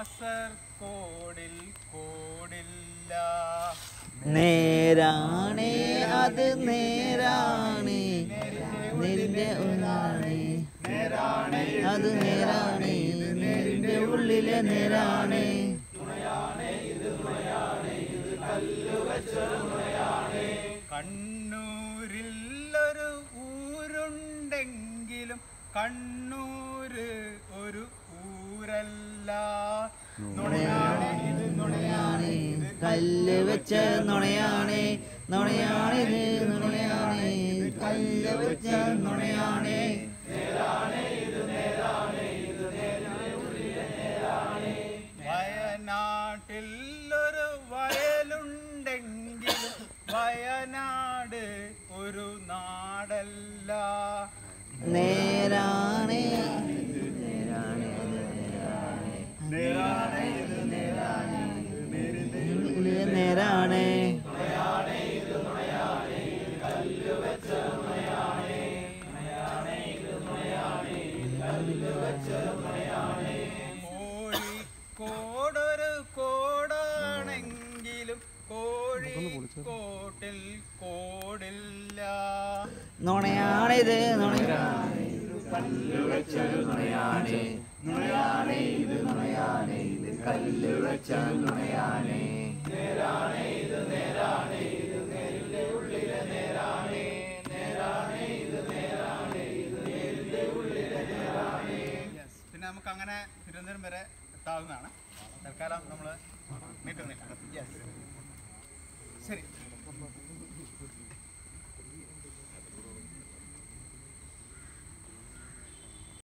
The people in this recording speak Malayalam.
കാസർകോടിൽ കോടില്ല നേരാണേ അത് നേരാണേ നിന്റെ ഉള്ളാണേ അത് നേരാണേ നിന്റെ ഉള്ളിലെ നേരാണേ കണ്ണൂരിൽ ഒരു ഊരുണ്ടെങ്കിലും കണ്ണൂര് ഒരു ഊരല്ല നുണയാണ് ഇത് നുണയാണ് ഇത് കല്ല് വെച്ച നുണയാണേ നുണയാണിത് നുണയാണേ കല്ല് വെച്ച നുണയാണേ വയനാട്ടിൽ ഒരു വയലുണ്ടെങ്കിലും വയനാട് ഒരു നാടല്ല നേരാണേ നേരാണ് ഇത് ഉള്ളിലെ നേരാണേ കോഴിക്കോടൊരു കോടാണെങ്കിലും കോഴിക്കോട്ടിൽ കോടില്ല നുണയാണിത് നുണയാണേ Yes. പിന്നെ നമുക്ക് അങ്ങനെ തിരുവനന്തപുരം വരെ എത്താവുന്നതാണ് തൽക്കാലം നമ്മൾ നീട്ടുന്നില്ല യെസ് ശരി